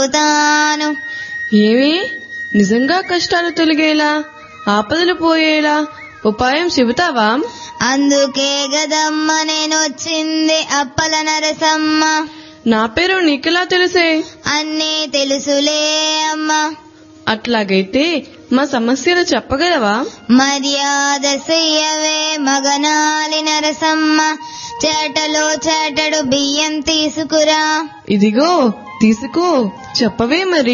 తాను ఏమి నిజంగా కష్టాలు తొలగేలా ఆపదలు పోయేలా ఉపాయం చెబుతావా అందుకే గదమ్మ నేనొచ్చింది అప్పల నరసమ్మ నా పేరు నీకెలా తెలుసే అన్నీ తెలుసులే అమ్మ అట్లాగైతే మా సమస్యలు చెప్పగలవా మర్యాద చెయ్యవే మగనాలి నరసమ్మ చేటలో చేటడు బియ్యం తీసుకురా ఇదిగో తీసుకో చెప్పవే మరి